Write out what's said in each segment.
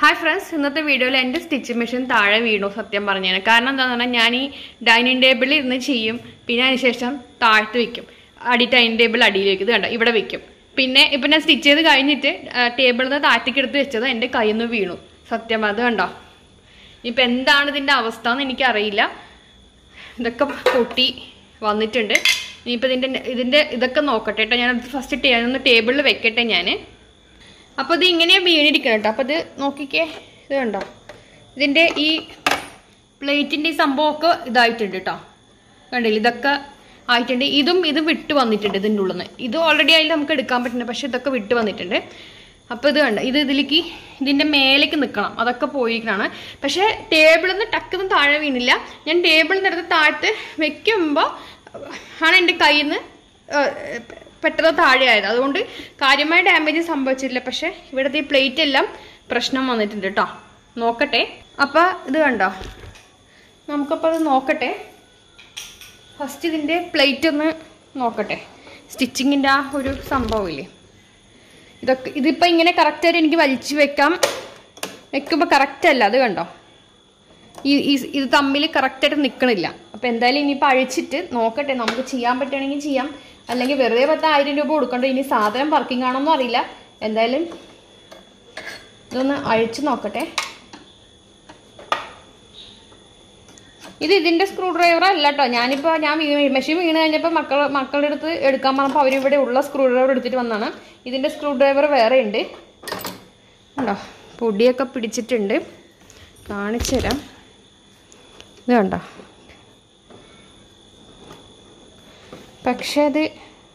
hi friends ഇന്നത്തെ വീഡിയോയിൽ എൻ്റെ സ്റ്റിച്ചിങ് മെഷീൻ താഴെ വീണു സത്യം പറഞ്ഞാണ് കാരണം എന്താണെന്ന് പറഞ്ഞാൽ ഞാൻ ഈ ഡൈനിങ് ടേബിളിൽ ഇരുന്ന് ചെയ്യും പിന്നെ അതിന് ശേഷം താഴ്ത്ത് വെക്കും അടി ഡൈനിങ് ടേബിൾ അടിയിൽ വെക്കും ഇത് കണ്ടോ ഇവിടെ വെക്കും പിന്നെ ഇപ്പം ഞാൻ സ്റ്റിച്ച് ചെയ്ത് കഴിഞ്ഞിട്ട് ടേബിളിൽ നിന്ന് താഴ്ത്തേക്ക് എടുത്ത് വെച്ചത് എൻ്റെ കയ്യിൽ നിന്ന് വീണു സത്യം അത് കണ്ടോ ഇപ്പം എന്താണ് ഇതിൻ്റെ അവസ്ഥ എന്ന് എനിക്കറിയില്ല ഇതൊക്കെ പൊട്ടി വന്നിട്ടുണ്ട് ഇനിയിപ്പോൾ ഇതിൻ്റെ ഇതിൻ്റെ ഇതൊക്കെ നോക്കട്ടെ കേട്ടോ ഞാൻ ഫസ്റ്റ് ടേ ഒന്ന് ടേബിളിൽ വെക്കട്ടെ ഞാൻ അപ്പോൾ ഇത് ഇങ്ങനെയാണ് വീണിരിക്കണം കേട്ടോ അപ്പോൾ ഇത് നോക്കിക്കേ ഇത് കണ്ടോ ഇതിൻ്റെ ഈ പ്ലേറ്റിൻ്റെ ഈ സംഭവമൊക്കെ ഇതായിട്ടുണ്ട് കേട്ടോ കണ്ടില്ല ഇതൊക്കെ ആയിട്ടുണ്ട് ഇതും ഇത് വിട്ട് വന്നിട്ടുണ്ട് ഇതിൻ്റെ ഉള്ളിൽ നിന്ന് ഇത് ഓൾറെഡി അതിൽ നമുക്ക് എടുക്കാൻ പറ്റുന്നുണ്ട് പക്ഷേ ഇതൊക്കെ വിട്ട് വന്നിട്ടുണ്ട് അപ്പോൾ ഇത് കണ്ട ഇത് ഇതിലേക്ക് ഇതിൻ്റെ മേലേക്ക് നിൽക്കണം അതൊക്കെ പോയിരിക്കണാണ് പക്ഷേ ടേബിളിൽ നിന്ന് ടക്കൊന്നും താഴെ വീണില്ല ഞാൻ ടേബിളിൽ നിന്ന് എടുത്ത് താഴത്ത് വെക്കുമ്പോൾ ആണ് എൻ്റെ കയ്യിൽ നിന്ന് പെട്ടെന്ന് താഴെയായത് അതുകൊണ്ട് കാര്യമായ ഡാമേജ് സംഭവിച്ചിട്ടില്ല പക്ഷെ ഇവിടുത്തെ ഈ പ്ലേറ്റ് എല്ലാം പ്രശ്നം വന്നിട്ടുണ്ട് കേട്ടോ നോക്കട്ടെ അപ്പം ഇത് കണ്ടോ നമുക്കപ്പോൾ അത് നോക്കട്ടെ ഫസ്റ്റ് ഇതിൻ്റെ പ്ലേറ്റ് ഒന്ന് നോക്കട്ടെ സ്റ്റിച്ചിങ്ങിൻ്റെ ആ ഒരു സംഭവമില്ലേ ഇതൊക്കെ ഇതിപ്പോൾ ഇങ്ങനെ കറക്റ്റായിട്ട് എനിക്ക് വലിച്ചു വെക്കാം വെക്കുമ്പോൾ കറക്റ്റ് അല്ല അത് കണ്ടോ ഈ ഈ- ഇത് തമ്മിൽ കറക്റ്റായിട്ട് നിൽക്കണില്ല അപ്പോൾ എന്തായാലും ഇനിയിപ്പോൾ അഴിച്ചിട്ട് നോക്കട്ടെ നമുക്ക് ചെയ്യാൻ പറ്റുകയാണെങ്കിൽ ചെയ്യാം അല്ലെങ്കിൽ വെറുതെ പത്ത് ആയിരം രൂപ കൊടുക്കണ്ട ഇനി സാധനം വർക്കിംഗ് ആണോന്നും അറിയില്ല എന്തായാലും ഇതൊന്ന് അഴിച്ച് നോക്കട്ടെ ഇത് ഇതിൻ്റെ സ്ക്രൂ ഡ്രൈവർ അല്ല കേട്ടോ ഞാനിപ്പോൾ ഞാൻ വീ- മെഷീൻ വീണ് കഴിഞ്ഞപ്പോൾ മക്കൾ മക്കളുടെ അടുത്ത് എടുക്കാൻ പറഞ്ഞപ്പോൾ അവരിവിടെ ഉള്ള സ്ക്രൂ ഡ്രൈവർ എടുത്തിട്ട് വന്നാണ് ഇതിൻ്റെ സ്ക്രൂ ഡ്രൈവർ വേറെ ഉണ്ട് ഉണ്ടോ പൊടിയൊക്കെ പിടിച്ചിട്ടുണ്ട് കാണിച്ചു തരാം ഇത് കണ്ടോ പക്ഷെ അത്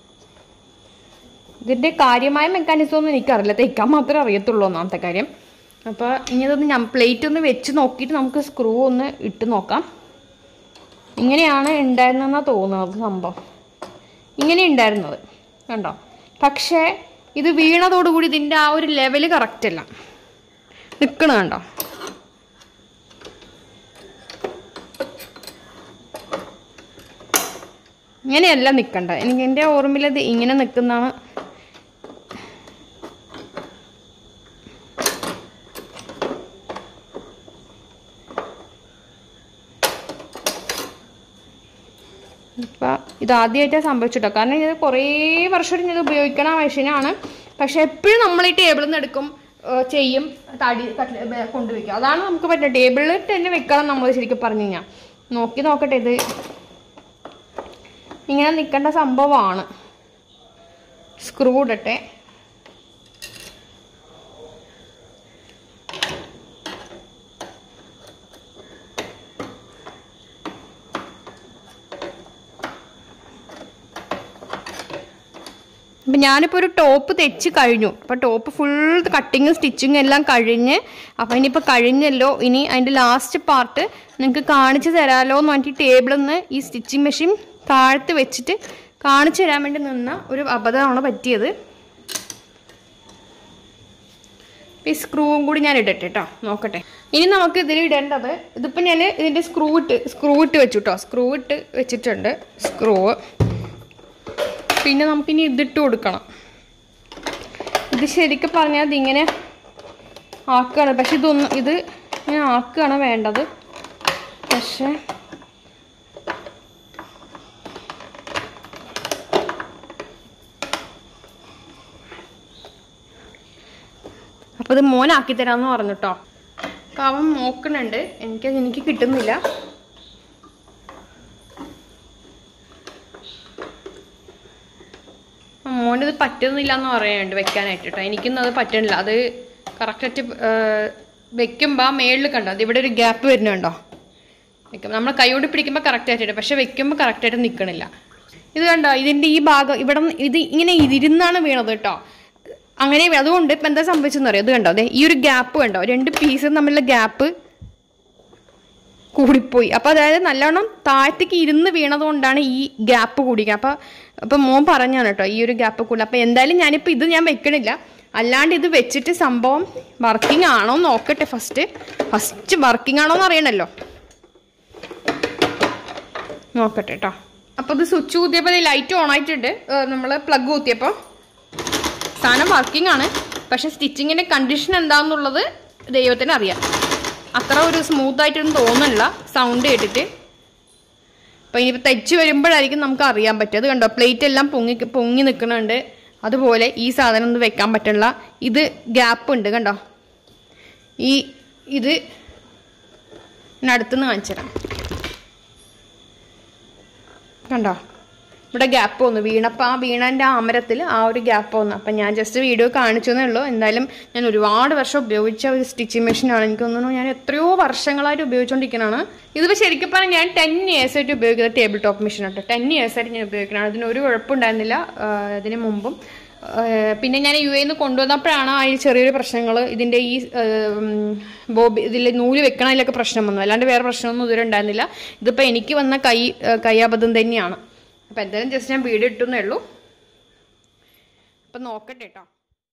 ഇതിൻ്റെ കാര്യമായ മെക്കാനിസം ഒന്നും എനിക്കറിയില്ല തയ്ക്കാൻ മാത്രമേ അറിയത്തുള്ളൂ ഒന്നാമത്തെ കാര്യം അപ്പോൾ ഇനി ഇതൊന്ന് ഞാൻ പ്ലേറ്റ് ഒന്ന് വെച്ച് നോക്കിയിട്ട് നമുക്ക് സ്ക്രൂ ഒന്ന് ഇട്ട് നോക്കാം ഇങ്ങനെയാണ് ഉണ്ടായിരുന്നതെന്നാണ് തോന്നുന്നത് സംഭവം ഇങ്ങനെ ഉണ്ടായിരുന്നത് കണ്ടോ പക്ഷേ ഇത് വീണതോടുകൂടി ഇതിൻ്റെ ആ ഒരു ലെവല് കറക്റ്റ് അല്ല നിൽക്കണ കണ്ടോ ഇങ്ങനെയല്ല നിൽക്കണ്ട എനിക്ക് എൻ്റെ ഓർമ്മയിൽ ഇത് ഇങ്ങനെ നിൽക്കുന്നതാണ് ഇപ്പം ഇത് ആദ്യമായിട്ടാണ് സംഭവിച്ചിട്ടോ കാരണം ഇത് കുറേ വർഷം ഇത് ഉപയോഗിക്കണ മെഷീനാണ് പക്ഷെ എപ്പോഴും നമ്മൾ ഈ ടേബിളിൽ നിന്ന് എടുക്കും ഏഹ് ചെയ്യും തടി കട്ടില് ബേ- കൊണ്ടുവയ്ക്കും അതാണ് നമുക്ക് പറ്റുക ടേബിളിൽ തന്നെ വെക്കണം നമ്മൾ ശരിക്കും പറഞ്ഞു കഴിഞ്ഞാൽ നോക്കി നോക്കട്ടെ ഇത് ഇങ്ങനെ നിൽക്കേണ്ട സംഭവമാണ് സ്ക്രൂ ഇടട്ടെ അപ്പം ഞാനിപ്പോൾ ഒരു ടോപ്പ് തെച്ച് കഴിഞ്ഞു അപ്പോൾ ടോപ്പ് ഫുൾ കട്ടിങ് സ്റ്റിച്ചിങ് എല്ലാം കഴിഞ്ഞ് അപ്പോൾ ഇനിയിപ്പോൾ കഴിഞ്ഞല്ലോ ഇനി അതിൻ്റെ ലാസ്റ്റ് പാർട്ട് നിങ്ങൾക്ക് കാണിച്ചു തരാമല്ലോ എന്ന് പറഞ്ഞിട്ട് ടേബിളിൽ നിന്ന് ഈ സ്റ്റിച്ചിങ് മെഷീൻ താഴ്ത്ത് വെച്ചിട്ട് കാണിച്ചു തരാൻ വേണ്ടി നിന്ന ഒരു അബദ്ധമാണ് പറ്റിയത് ഈ സ്ക്രൂവും കൂടി ഞാൻ ഇടട്ടെ കേട്ടോ നോക്കട്ടെ ഇനി നമുക്ക് ഇതിൽ ഇടേണ്ടത് ഇതിപ്പോൾ ഞാൻ ഇതിൻ്റെ സ്ക്രൂ ഇട്ട് സ്ക്രൂ ഇട്ട് വെച്ചു കേട്ടോ സ്ക്രൂ ഇട്ട് വെച്ചിട്ടുണ്ട് സ്ക്രൂ പിന്നെ നമുക്കിനി ഇതിട്ട് കൊടുക്കണം ഇത് ശരിക്കും പറഞ്ഞാൽ ഇതിങ്ങനെ ആക്കുകയാണ് പക്ഷെ ഇതൊന്നും ഇത് ഇങ്ങനെ ആക്കുകയാണ് വേണ്ടത് പക്ഷേ അപ്പോൾ ഇത് മോനാക്കി തരാമെന്ന് പറഞ്ഞു കേട്ടോ അപ്പോൾ അവൻ നോക്കണുണ്ട് എനിക്ക് എനിക്ക് കിട്ടുന്നില്ല മോൻ്റെ ഇത് പറ്റുന്നില്ല എന്ന് പറയാനുണ്ട് വെക്കാനായിട്ട് കേട്ടോ എനിക്കൊന്നും അത് പറ്റണില്ല അത് കറക്റ്റായിട്ട് വെക്കുമ്പോൾ ആ മേളിൽ കണ്ടോ അത് ഇവിടെ ഒരു ഗ്യാപ്പ് വരുന്നുണ്ടോ വെക്കും നമ്മൾ കൈ കൊണ്ട് പിടിക്കുമ്പോൾ കറക്റ്റ് ആയിട്ടുണ്ട് പക്ഷെ വെക്കുമ്പോൾ കറക്റ്റായിട്ട് നിൽക്കണില്ല ഇത് കണ്ടോ ഇതിൻ്റെ ഈ ഭാഗം ഇവിടെ നിന്ന് ഇത് ഇങ്ങനെ ഇരുന്നാണ് വീണത് കേട്ടോ അങ്ങനെ വീ- അതുകൊണ്ട് ഇപ്പം എന്താ സംഭവിച്ചെന്ന് അറിയാം ഇത് കണ്ടോ അതെ ഈ ഒരു ഗ്യാപ്പ് കണ്ടോ രണ്ട് പീസ് തമ്മിലുള്ള ഗ്യാപ്പ് കൂടിപ്പോയി അപ്പോൾ അതായത് നല്ലോണം താഴത്തേക്ക് ഇരുന്ന് വീണത് കൊണ്ടാണ് ഈ ഗ്യാപ്പ് കൂടിക്കുക അപ്പോൾ അപ്പോൾ മോൻ പറഞ്ഞാണ് കേട്ടോ ഈ ഒരു ഗ്യാപ്പ് കൂടി അപ്പോൾ എന്തായാലും ഞാനിപ്പോൾ ഇത് ഞാൻ വെക്കണില്ല അല്ലാണ്ട് ഇത് വെച്ചിട്ട് സംഭവം വർക്കിംഗ് ആണോ എന്ന് നോക്കട്ടെ ഫസ്റ്റ് ഫസ്റ്റ് വർക്കിംഗ് ആണോ എന്ന് അറിയണമല്ലോ നോക്കട്ടെ കേട്ടോ അപ്പോൾ ഇത് സ്വിച്ച് കുത്തിയപ്പോൾ ലൈറ്റ് ഓൺ ആയിട്ടുണ്ട് നമ്മൾ പ്ലഗ് കുത്തിയപ്പോൾ സാധനം വർക്കിംഗ് ആണ് പക്ഷെ സ്റ്റിച്ചിങ്ങിൻ്റെ കണ്ടീഷൻ എന്താണെന്നുള്ളത് ദൈവത്തിന് അറിയാം അത്ര ഒരു സ്മൂത്ത് ആയിട്ടൊന്നും തോന്നുന്നില്ല സൗണ്ട് കേട്ടിട്ട് അപ്പോൾ ഇനിയിപ്പോൾ തെച്ച് വരുമ്പോഴായിരിക്കും നമുക്ക് അറിയാൻ പറ്റുക അത് കണ്ടോ പ്ലേറ്റ് എല്ലാം പൊങ്ങി പൊങ്ങി നിൽക്കുന്നുണ്ട് അതുപോലെ ഈ സാധനം ഒന്നും വെക്കാൻ പറ്റില്ല ഇത് ഗ്യാപ്പ് ഉണ്ട് കണ്ടോ ഈ ഇത് ഞാൻ അടുത്തുനിന്ന് കാണിച്ചു തരാം കണ്ടോ ഇവിടെ ഗ്യാപ്പ് വന്നു വീണപ്പോൾ ആ വീണൻ്റെ ആ അമരത്തിൽ ആ ഒരു ഗ്യാപ്പ് വന്നു അപ്പം ഞാൻ ജസ്റ്റ് വീഡിയോ കാണിച്ചു എന്നേ ഉള്ളൂ എന്തായാലും ഞാൻ ഒരുപാട് വർഷം ഉപയോഗിച്ച ഒരു സ്റ്റിച്ചിങ് മെഷീനാണ് എനിക്ക് തോന്നുന്നു ഞാൻ എത്രയോ വർഷങ്ങളായിട്ട് ഉപയോഗിച്ചുകൊണ്ടിരിക്കുന്നതാണ് ഇതിപ്പോൾ ശരിക്കും പറഞ്ഞാൽ ഞാൻ ടെൻ ഇയേഴ്സ് ആയിട്ട് ഉപയോഗിക്കുന്ന ടേബിൾ ടോപ്പ് മെഷീൻ കേട്ടോ ടെൻ ഇയേഴ്സ് ആയിട്ട് ഞാൻ ഉപയോഗിക്കുന്നതാണ് അതിന് ഒരു കുഴപ്പമുണ്ടായിരുന്നില്ല ആ, അതിന് മുമ്പും ആ, പിന്നെ ഞാൻ യു എന്ന് കൊണ്ടുവന്നപ്പോഴാണ് അതിൽ ചെറിയൊരു പ്രശ്നങ്ങൾ ഇതിൻ്റെ ഈ ആ, ഉം, ബോബി ഇതിൽ നൂല് വെക്കണതിലൊക്കെ പ്രശ്നം വന്നു അല്ലാണ്ട് വേറെ പ്രശ്നമൊന്നും ഇതുവരെ ഉണ്ടായിരുന്നില്ല ഇതിപ്പോൾ എനിക്ക് വന്ന കൈ ആ, കൈയാബദ്ധം തന്നെയാണ് അപ്പം എന്തായാലും ജസ്റ്റ് ഞാൻ വീഡിയോ ഇട്ടുന്നേ ഉള്ളൂ അപ്പം നോക്കട്ടെ കേട്ടോ